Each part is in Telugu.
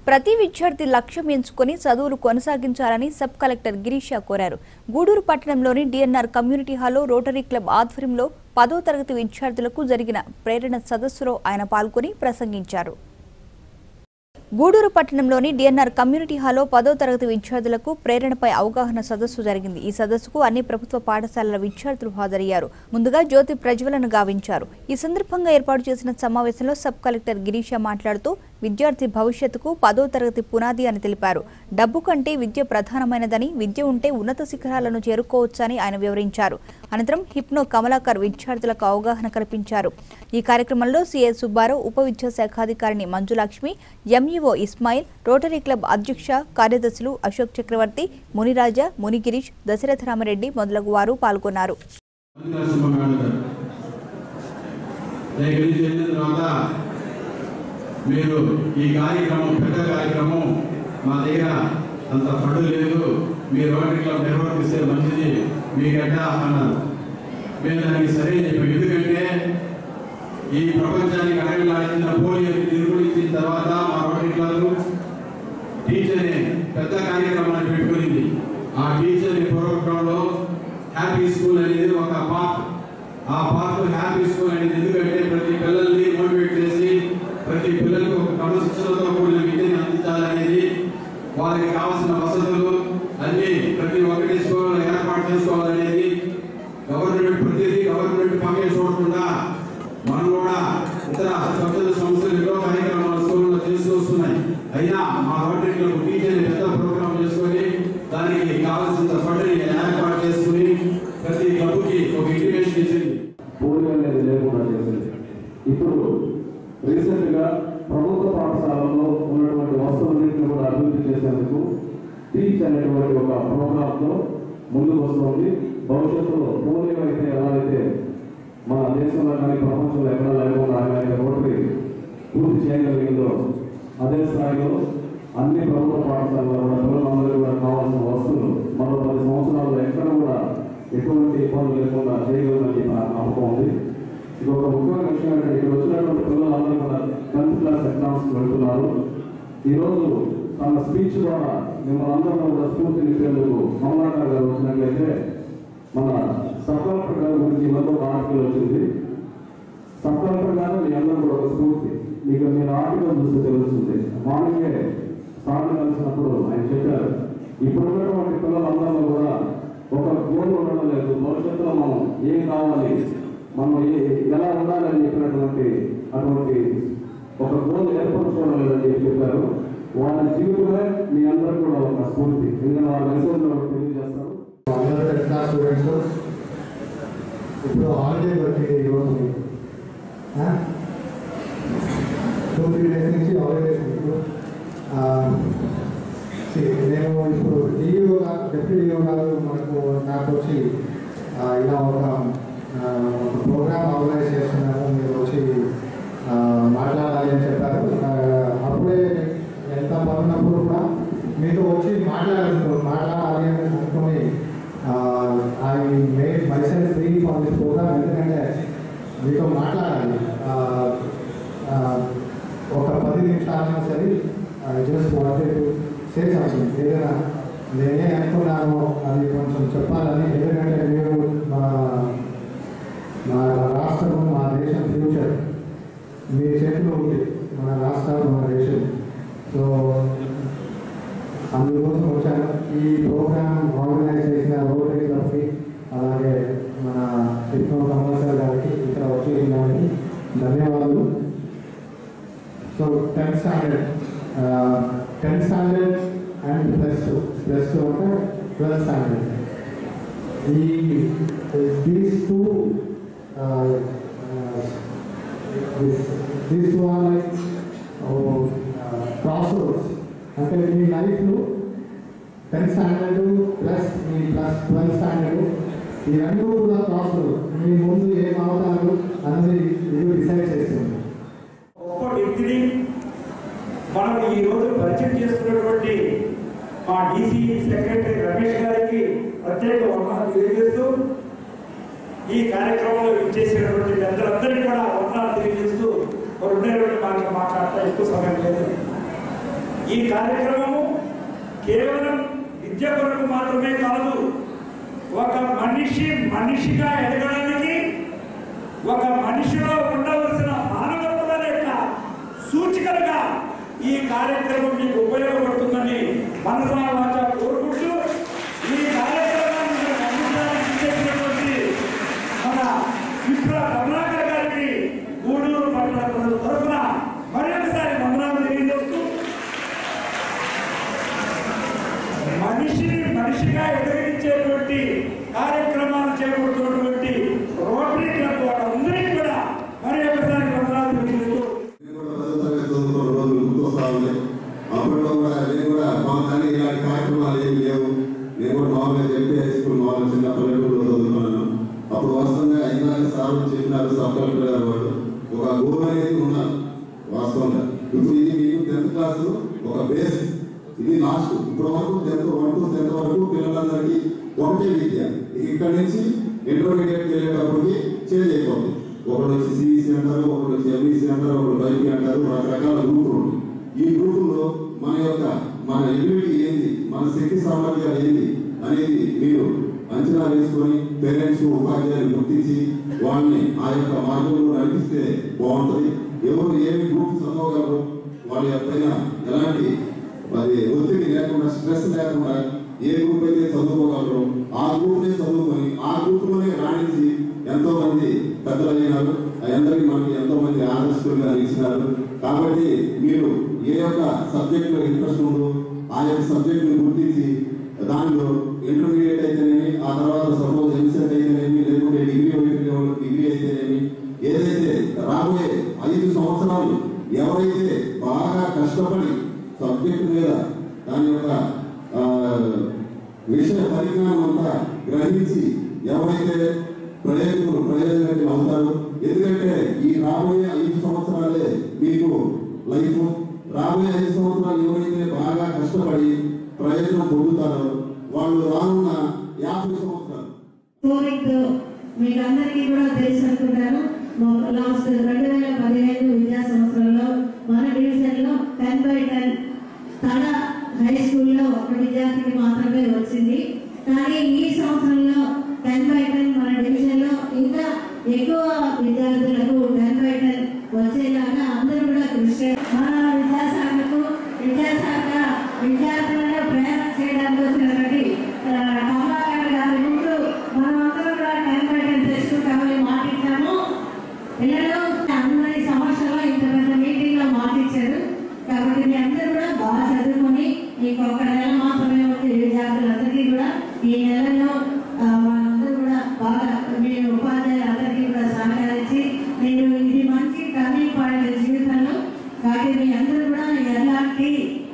ప్రతి విద్యార్థి లక్ష్యం ఎంచుకొని చదువులు కొనసాగించాలని సబ్ కలెక్టర్ గిరీష కోరారు గూడూరు పట్టణంలోని డిఎన్ఆర్ కమ్యూనిటీ హాల్లో రోటరీ క్లబ్ ఆధ్వర్యంలో పదో తరగతి విద్యార్థులకు జరిగిన ప్రేరణ సదస్సులో ఆయన పాల్గొని ప్రసంగించారు గూడూరు పట్టణంలోని డిఎన్ఆర్ కమ్యూనిటీ హాల్లో పదో తరగతి విద్యార్థులకు ప్రేరణపై అవగాహన సదస్సు జరిగింది ఈ సదస్సుకు అన్ని ప్రభుత్వ పాఠశాలల విద్యార్థులు హాజరయ్యారు ముందుగా జ్యోతి ప్రజ్వలన గావించారు ఈ సందర్భంగా ఏర్పాటు చేసిన సమావేశంలో సబ్ కలెక్టర్ గిరీష మాట్లాడుతూ విద్యార్థి భవిష్యత్తుకు పదో తరగతి పునాది అని తెలిపారు డబ్బు కంటే విద్య ప్రధానమైనదని విద్య ఉంటే ఉన్నత శిఖరాలను చేరుకోవచ్చని ఆయన వివరించారు అనంతరం హిప్నో కమలాకర్ విద్యార్థులకు అవగాహన కల్పించారు ఈ కార్యక్రమంలో సిఎస్ సుబ్బారావు ఉప విద్యాశాఖాధికారిణి Manjulakshmi MEO Ismail Rotary Club అధ్యక్ష కార్యదర్శులు అశోక్ చక్రవర్తి మునిరాజా మునిగిరీష్ దశరథ రామరెడ్డి మొదలగు వారు పాల్గొన్నారు నరసింహ మేడం గారు దగ్గర నుంచి వెళ్ళిన తర్వాత మీరు ఈ కార్యక్రమం పెద్ద కార్యక్రమం మా దగ్గర అంత ఫండ్ లేదు మీరు రోటరీ క్లబ్ నిర్వర్తిస్తే మంచిది మీకంట అన్నారు మేము దానికి సరే చెప్పాం ఎందుకంటే ఈ ప్రపంచానికి అడగలాడిన పోలియోని నిర్మూలించిన తర్వాత మా రోటరీ క్లబ్ టీచర్ని పెద్ద కార్యక్రమాన్ని పెట్టుకునింది ఆ టీచర్ని పూర్వకంలో హ్యాపీ స్కూల్ అనేది ఒక పార్ట్ ఆ పార్ట్ హ్యాపీ స్కూల్ అనేది ఎందుకంటే ప్రతి పిల్లల్ని మోటివేట్ చేసి ప్రతి పిల్లలకు ఒక క్రమశిక్షణతో కూడిన విద్యను అందించాలనేది వారికి కావాల్సిన వసతులు అన్ని ప్రతి ఒక్కటి స్కూల్లో ఏర్పాటు చేసుకోవాలనేది గవర్నమెంట్ ప్రతిదీ గవర్నమెంట్ పక్కన చూడకుండా మనం కూడా ఇతర స్వచ్ఛత సంస్థలు ఎన్నో కార్యక్రమాలు స్కూల్లో చేస్తూ వస్తున్నాయి అయినా మా రోటరీలో టీచర్ని పెద్ద ప్రోగ్రామ్ చేసుకొని దానికి కావాల్సిన ఫండ్ని ఏర్పాటు చేసుకుని ప్రతి క్లబ్కి ఒక ఇంటిమేషన్ ఇచ్చింది పోలియో అనేది లేకుండా చేసింది ఇప్పుడు రీసెంట్ గా ప్రభుత్వ పాఠశాలలో ఉన్నటువంటి వస్తువులన్నింటినీ కూడా అభివృద్ధి చేసేందుకు టీచ్ అనేటువంటి ఒక ప్రోగ్రామ్ తో ముందుకు వస్తుంది భవిష్యత్తులో పోలియో అయితే ఎలా అయితే మన దేశంలో కానీ ప్రపంచంలో ఎక్కడ లేకుండా ఆయన రోటరీ పూర్తి చేయగలిగిందో అదే స్థాయిలో అన్ని ప్రభుత్వ పాఠశాలలో కూడా పిల్లలందరూ కూడా కావాల్సిన వస్తువులు మరో పది సంవత్సరాల్లో ఎక్కడ కూడా ఎటువంటి ఇబ్బందులు లేకుండా చేయగలమని చెప్పి నాకు నమ్మకం ఉంది ఇది ఒక ముఖ్యమైన విషయం ఏంటంటే ఇక్కడ వచ్చినటువంటి పిల్లలందరూ కూడా టెన్త్ క్లాస్ ఎగ్జామ్స్ వెళ్తున్నారు ఈరోజు తన స్పీచ్ ద్వారా మిమ్మల్ని అందరూ కూడా స్ఫూర్తినిచ్చేందుకు కమలాకర్ గారు వచ్చినట్లయితే మన సబ్ కలెక్టర్ గారి గురించి ఈ మధ్య ఒక ఆర్టికల్ వచ్చింది సబ్ కలెక్టర్ గారు మీ అందరూ కూడా ఒక స్ఫూర్తి మీకు మీరు ఆర్టికల్ చూస్తే తెలుస్తుంది మార్నింగే సార్లు కలిసినప్పుడు ఆయన చెప్పారు ఇప్పుడు ఉన్నటువంటి పిల్లలందరిలో కూడా ఒక గోల్ ఉండడం లేదు భవిష్యత్తులో మనం ఏం కావాలి మనం ఏ- ఎలా ఉండాలి అని చెప్పినటువంటి అటువంటి ఒక గోల్ ఏర్పరచుకోవడం లేదని చెప్పి చెప్పారు వాళ్ళ జీవితమే మీ అందరూ కూడా ఒక స్ఫూర్తి ఎందుకంటే వాళ్ళ మెసేజ్ తెలియజేస్తారు అందరూ టెన్త్ క్లాస్ స్టూడెంట్స్ ఇప్పుడు హాలిడే దొరికింది ఈరోజు టూ త్రీ డేస్ నుంచి హాలిడేస్ మీకు ఆ, see, నేను ఇప్పుడు డిఓ డిప్యూటీ డిఓ గారు మనకు నాకు వచ్చి ఆ, ఇలా ఒక ఆ, ఒక ప్రోగ్రామ్ ఆర్గనైజ్ చేస్తున్నాము మీరు వచ్చి ఆ, మాట్లాడాలి అని చెప్పారు ఆ, అప్పుడే ఎంత పనున్నప్పుడు కూడా మీతో వచ్చి మాట్లాడుతున్నారు మాట్లాడాలి అని అనుకుని I made myself free for this programme ఎందుకంటే మీతో మాట్లాడాలి ఆ, ఆ, ఒక పది నిమిషాలైనా సరే I just wanted to say something ఏదైనా నేనే అనుకున్నాను అది కొంచెం చెప్పాలని ఎందుకంటే మీరు మా మా రాష్ట్రం మా దేశం ఫ్యూచర్ మీ చేతిలో ఉంది మన రాష్ట్రం మన దేశం సో అందుకోసం వచ్చాను ఈ ప్రోగ్రామ్ ఆర్గనైజ్ చేసిన రోటరీ క్లబ్కి అలాగే మన విష్ణు కమలాకర్ గారికి ఇక్కడ వచ్చేసిన దానికి ధన్యవాదాలు so tenth standard tenth standard and plus two plus two అంటే ట్వెల్త్ స్టాండర్డ్ ఈ these two these two are like cross roads అంటే మీ లైఫ్లో టెన్త్ స్టాండర్డ్ ప్లస్ మీ ప్లస్ ట్వెల్త్ స్టాండర్డ్ ఈ రెండు కూడా క్రాస్ రోడ్ మీ ముందు ఏం అవుతారు అన్నది ఇది డిసైడ్ చేస్తుంది గొప్ప వ్యక్తిని మనం ఈ రోజు పరిచయం చేస్తున్నటువంటి మా డీసీ సెక్రటరీ రమేష్ గారికి ప్రత్యేక వందనాలు తెలియజేస్తూ ఈ కార్యక్రమంలో ఇచ్చేసినటువంటి పెద్దలందరికీ కూడా వందనాలు తెలియజేస్తూ ఒక రెండే రెండు మాటలు మాట్లాడతా ఎక్కువ సమయం లేదు ఈ కార్యక్రమము కేవలం విద్య కొరకు మాత్రమే కాదు ఒక మనిషి మనిషిగా ఎదగడానికి ఒక మనిషిలో ఉండవలసిన మానవత్వాల యొక్క సూచికలుగా ఈ కార్యక్రమం మీకు ఉపయోగపడుతుందని మనసా వాచ కోరుకుంటూ ఈ కార్యక్రమాన్ని మీకు అందించడానికి చేసినటువంటి మన విప్ర కమలాకర్ గారికి గూడూరు పట్టణ ప్రజల తరఫున మరొకసారి వందనాలు తెలియజేస్తూ మనిషిని మనిషిగా ఎదిరించేటువంటి కార్యక్రమాలు చేపడుతున్నటువంటి రోటరీ క్లబ్ వాళ్ళందరికీ కూడా మరి ఒకసారి వందనాలు తెలియజేస్తూ నేను కూడా పదో తరగతి చదువుకున్న రోజులు గుర్తొస్తా ఉన్నాయి అప్పట్లో కూడా నేను కూడా మా కానీ ఇలాంటి కార్యక్రమాలు ఏమి లేవు నేను కూడా మామూలుగా చెప్పి హై స్కూల్ మామూలు చిన్న పల్లెటూరులో చదువుకున్నాను అప్పుడు వాస్తవంగా అయినా సార్ చెప్పినారు సబ్ కలెక్టర్ గారు వాళ్ళు ఒక గోల్ అనేది ఉన్నారు వాస్తవంగా ఇప్పుడు ఇది మీకు టెన్త్ క్లాస్ ఒక బేస్ ఇది లాస్ట్ ఇప్పుడు వరకు టెన్త్ వన్ టు టెన్త్ వరకు పిల్లలందరికీ ఒకటే విద్య ఇక్కడ నుంచి ఇంటర్మీడియట్ వెళ్ళేటప్పటికి చేంజ్ అయిపోతుంది ఒకడు వచ్చి సిఈసి అంటారు ఒకడు వచ్చి ఎంఈసి అంటారు ఒకడు బైపీ అంటారు రకరకాల గ్రూపులు ఉన్నాయి. ఈ గ్రూపుల్లో మన యొక్క మన ఎబిలిటీ ఏంది మన శక్తి సామర్థ్యాలు ఏంది అనేది మీరు అంచనా వేసుకొని పేరెంట్స్ ఉపాధ్యాయులు గుర్తించి వాళ్ళని ఆ యొక్క మార్గంలో నడిపిస్తే బాగుంటుంది ఎవరు ఏమి గ్రూప్ చదవగలరు వాళ్ళ పైన ఎలాంటి మరి ఒత్తిడి లేకుండా స్ట్రెస్ లేకుండా ఏ గ్రూప్ అయితే చదువుకోగలరో ఆ గ్రూప్ నే చదువుకొని ఆ గ్రూప్ లోనే రాణించి ఎంతో మంది పెద్దలైనారు అందరికీ మనకి ఎంతో మంది ఆదర్శకులుగా నిలిచినారు కాబట్టి మీరు ఏ యొక్క సబ్జెక్ట్ లో ఇంట్రెస్ట్ ఉందో ఆ యొక్క సబ్జెక్ట్ ని గుర్తించి దానిలో ఇంటర్మీడియట్ అయితేనేమి ఆ తర్వాత సపోజ్ ఎంసెట్ అయితేనేమి లేకుంటే డిగ్రీ డిగ్రీ అయితేనేమి ఏదైతే రాబోయే ఐదు సంవత్సరాలు ఎవరైతే బాగా కష్టపడి సబ్జెక్ట్ మీద దాని యొక్క ఆ, విషయ పరిజ్ఞానం అంతా గ్రహించి ఎవరైతే ప్రయోజకులు ప్రయోజకులు అవుతారు ఎందుకంటే ఈ రాబోయే ఐదు సంవత్సరాలే మీకు లైఫ్ రాబోయే ఐదు సంవత్సరాలు ఎవరైతే బాగా కష్టపడి ప్రయోజనం పొందుతారో వాళ్ళు రానున్న యాభై సంవత్సరాలు కోవిడ్ మీకు అందరికీ కూడా తెలుసు అనుకుంటాను లాస్ట్ రెండు వేల పదిహేను విద్యా సంవత్సరంలో మన డివిజన్లో ten by ten Tada high స్కూల్లో ఒక విద్యార్థికి మాత్రమే వచ్చింది కానీ ఈ సంవత్సరంలో టెన్ బై టెన్ మన డివిజన్లో ఇంకా ఎక్కువ విద్యార్థులకు టెన్ బై టెన్ వచ్చేలాగా అందరూ కూడా కృషి చేయాలి. మన విద్యాశాఖకు విద్యాశాఖ విద్యార్థులను ప్రేరణ చేయడానికి వచ్చినటువంటి ఆ, కమలాకర్ గారి ముందు మనమందరం కూడా టెన్ బై టెన్ తెచ్చుకుంటామని మాటిచ్చాము పిల్లలు అందరి సమస్యలో ఇంత పెద్ద మీటింగ్ లో మాటిచ్చారు కాబట్టి మీ అందరూ కూడా బాగా చదువుకొని మీకు ఒక నెల మాత్రమే ఉంది విద్యార్థులందరికీ కూడా ఈ నెలలో ఆ, వాళ్ళందరూ కూడా బాగా మీ ఉపాధ్యాయులందరికీ కూడా సహకరించి మీరు ఇది మంచి టర్నింగ్ పాయింట్ జీవితంలో కాబట్టి మీ అందరూ కూడా ఎలాంటి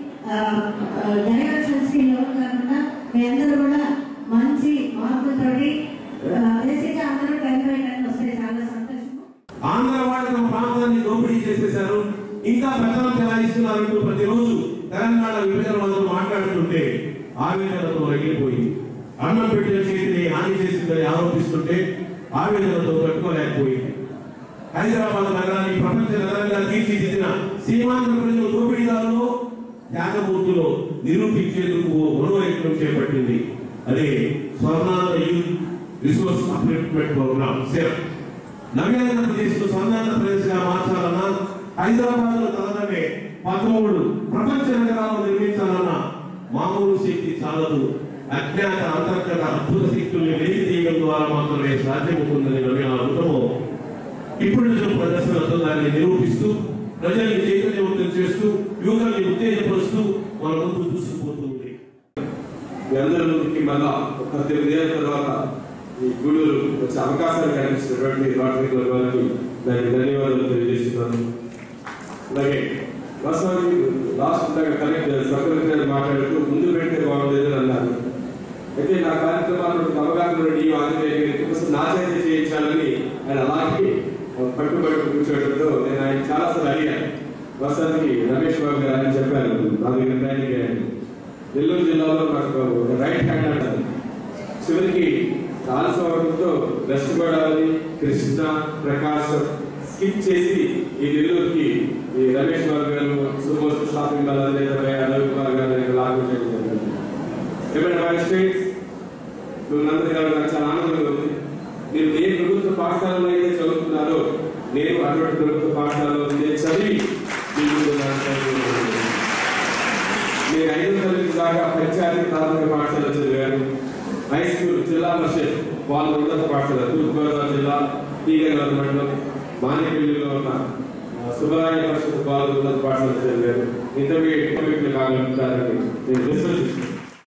డైవర్షన్స్ కి లోన్ కాకుండా మీ అందరూ కూడా మంచి మార్పులతోటి బేసిక్గా అందరూ టెన్ బై టెన్ వస్తే చాలా సంతోషం ఆంధ్ర వాళ్ళు తమ ప్రాంతాన్ని దోపిడీ చేసేశారు ఇంకా పెద్దలు చెలాయిస్తున్నారంటూ ప్రతిరోజు తెలంగాణ విభజన వాళ్ళు మాట్లాడుతుంటే ఆవేదనతో రగిలిపోయింది అన్నం పెట్టిన చేతిని హాని చేసిందని ఆరోపిస్తుంటే ఆవేదనతో తట్టుకోలేకపోయింది హైదరాబాద్ నగరాన్ని ప్రపంచ నగరంగా తీర్చిదిద్దిన సీమాంధ్ర ప్రజలు దోపిడీదారులు త్యాగమూర్తులు నిరూపించేందుకు ఓ మనోయత్నం చేపట్టింది అదే Swarnandhra youth resource upliftment programme save Navyandhrapradesh ను స్వర్ణాంధ్రప్రదేశ్ గా మార్చాలన్నా హైదరాబాద్ లో తనదమే పదమూడు ప్రపంచ నగరాలు నిర్మించాలన్న మామూలు శక్తి చాలదు అజ్ఞాత అంతర్గత అద్భుత శక్తుల్ని వెలికి తీయడం ద్వారా మాత్రమే సాధ్యమవుతుందని నమ్మిన అద్భుతము ఇప్పుడు ప్రదర్శనలతో దాన్ని నిరూపిస్తూ ప్రజల్ని చైతన్యవంతం చేస్తూ యువకుల్ని ఉత్తేజపరుస్తూ మన ముందు దూసుకుపోతుంది మీ అందరి ముందుకి మళ్ళా ఒక పద్దెనిమిది ఏళ్ళ తర్వాత ఈ గూడూరు వచ్చే అవకాశాలు కల్పించినటువంటి వాటి వర్గాలకి దానికి ధన్యవాదాలు తెలియజేస్తున్నాను అలాగే వాస్తవానికి లాస్ట్ దాకా కలెక్ట్ సెక్రటరీ గారు మాట్లాడుతూ ముందు పెడితే బాగుండేది అని అన్నారు అయితే నా కార్యక్రమాలు అవగాహన ఈ ఆంజనేయ కోసం నా చేత చేయించాలని ఆయన అలాగే పట్టుబట్టు కూర్చోవడంతో నేను ఆయన చాలాసార్లు అడిగాను వాస్తవానికి రమేష్ బాబు గారు ఆయన చెప్పారు నా దగ్గర ట్రైనింగ్ అయ్యాను నెల్లూరు జిల్లాలో నాకు ఒక రైట్ హ్యాండ్ అంటారు చివరికి ఆలస్యం అవడంతో వెస్ట్ గోదావరి కృష్ణ ప్రకాశం స్కిప్ చేసి ఈ నెల్లూరుకి ఈ రమేష్ బాబు గారు సుమోస్ షాపింగ్ మాల్ లేదా మిమ్మల్ని అందరూ కలవడం నాకు చాలా ఆనందంగా ఉంది మీరు ఏ ప్రభుత్వ పాఠశాలలో అయితే చదువుతున్నారో నేను అటువంటి ప్రభుత్వ పాఠశాలలో నేను చదివి మీ ముందు నడవడానికి నేను ఐదో తరగతి దాకా పంచాయతీ ప్రాథమిక పాఠశాల చదివాను హై స్కూల్ జిల్లా పరిషత్ వాళ్ళ ఉన్నత పాఠశాల తూర్పుగోదావరి జిల్లా తీగనగర్ మండలం మానేపల్లిలో ఉన్న ఆ, సుబ్బరాయ పరిషత్ వాళ్ళ ఉన్నత పాఠశాల చదివాను ఇంటర్మీడియట్ కాగలుగుతారని నేను విశ్వసిస్తున్నాను